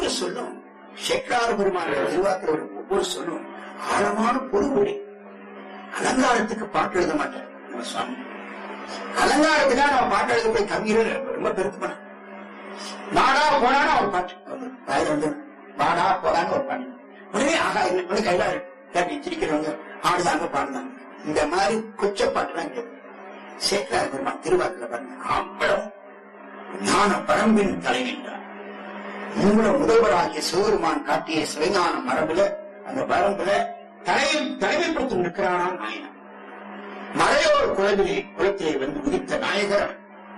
ஒவ்வொரு சொல்லும் சேக்கரார பெருமான திருவாக்கிற ஒவ்வொரு சொல்லும் ஆழமான பொருள் அலங்காரத்துக்கு பாட்டு எழுத மாட்டார் நம்ம சுவாமி அலங்காரத்துக்காக நம்ம பாட்டு எழுத போய் கவிஞர் ரொம்ப பெருத்து பண்ண வாடா போடான்னு ஒரு பாட்டு வாயில வந்து வாடா போடான்னு ஒரு பாட்டு உடனே ஆகா என்ன கையில கேட்டு சிரிக்கிறவங்க ஆடுதாங்க பாடுதாங்க இந்த மாதிரி கொச்ச பாட்டுலாம் கேட்கும் சேக்கரார் பெருமான் திருவாக்கில பாருங்க அவ்வளவு ஞான பரம்பின் தலைவின்றார் மூல முதல்வராகிய சிவபெருமான் காட்டிய சிவஞான மரபுல அந்த வரம்புல தலையை தலைமைப்படுத்தி நிற்கிறானாம் நாயனர் மறையோர் குழந்தையை குளத்திலே வந்து உதித்த நாயகர்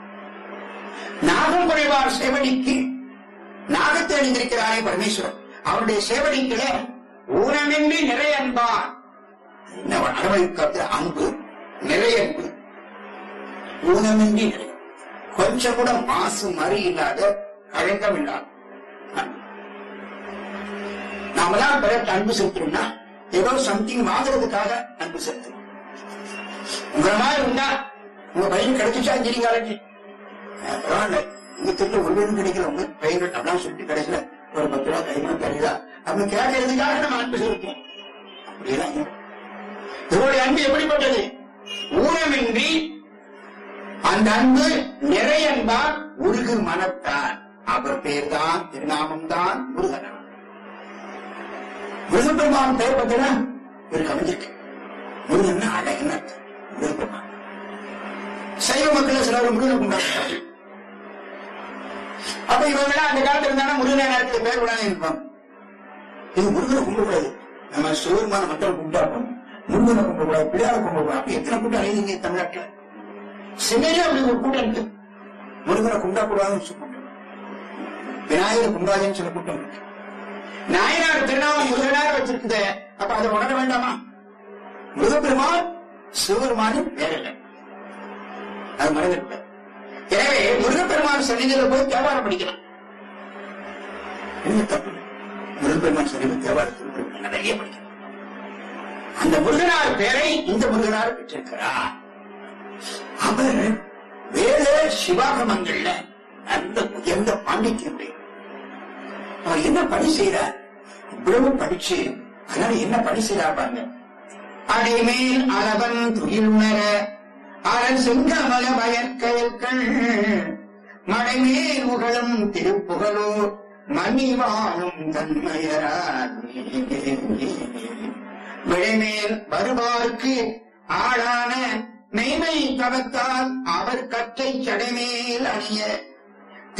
நாகம் குறைவார் சேவடிக்கு நாகத்தை அணிந்திருக்கிறாரே பரமேஸ்வரன் அவருடைய சேவடிக்கில ஊனமின்றி நிறைய அன்பார் என்ன அரவணைக்காத்து அன்பு நிறைய அன்பு ஊனமின்றி நிறை கொஞ்சம் கூட மாசு மறி இல்லாத கழகம் இல்லாத அன்பு. நாமெல்லாம் பிறகு அன்பு செலுத்தணும்னா ஏதோ சம்திங் வாங்குறதுக்காக அன்பு செலுத்தணும் உங்களை மாதிரி இருந்தா உங்க பையன் கிடைச்சிச்சா சரிங்க பரவாயில்ல உங்க திட்டம் ஒருவரும் கிடைக்கல உங்க பையன் அப்படிலாம் சொல்லிட்டு கிடைக்கல ஒரு பத்து ரூபா கைமா தருதா அப்படின்னு கேட்கறதுக்காக நம்ம அன்பு செலுத்தணும் அப்படியெல்லாம் இல்லை. இவருடைய அன்பு எப்படிப்பட்டது ஊனமின்றி அந்த அன்பு நிறைய அன்பார் உருகு மனத்தார் அவர் பேர்தான் திருநாமம் தான் முருகனா முருகப்பெருமான் பெயர் பார்த்தீங்கன்னா இவருக்கு அமைஞ்சிருக்கு முருகன் அழகுன்னு அர்த்தம். முருகப்பெருமான் சைவ மக்கள் சிலர் முருகனை கொண்டாடுறாங்க அப்ப இவங்க அந்த காலத்துல இருந்தாலும் முருகனை நேரத்தில் பேர் விடாம இருப்பாங்க இது முருகனை கும்பிடக்கூடாது நம்ம சிவருமான மக்கள் கும்பிட்டாலும் முருகனை கும்பிடக்கூடாது பிள்ளையார கும்பிடக்கூடாது அப்ப எத்தனை கூட்டம் அழிந்தீங்க தமிழ்நாட்டுல சென்னையில அப்படி ஒரு கூட்டம் இருக்கு முருகனை கும்பிடக்கூடாதுன்னு சொல்ல கூட்டம் விநாயகரை கும்பிடாதுன்னு சொல்ல கூட்டம் இருக்கு நாயனார் திருநாமம் முருகனார் வச்சிருக்குது அப்ப அதை உணர வேண்டாமா முருகப்பெருமான் சிவபெருமானின் பேரில்லை அது மறந்துவிட்டார் எனவே முருகப்பெருமான் சன்னிதியில போய் தேவாரம் படிக்கலாம் என்ன தப்பு இல்லை. முருகப்பெருமான் சன்னிதி தேவாரத்தில் நிறைய படிக்கலாம் அந்த முருகனார் பேரை இந்த முருகனார் பெற்றிருக்கிறார் அவர் வேத சிவாகமங்கள்ல நல்ல உயர்ந்த பாண்டித்யம் அவர் என்ன பணி செய்யறார் இவ்வளவு படிச்சு அதனால என்ன பணி செய்யறார் பாருங்க அடிமேல் அளவன் துயில் உணர அரண் செங்கமல வயற்கயல்கள் மடைமேல் உகழும் திருப்புகழூர் மணிவாழும் தன்மையரார் விடைமேல் வருவார்க்கு ஆளான மெய்மை தவத்தால் அவர் கற்றை சடைமேல் அணிய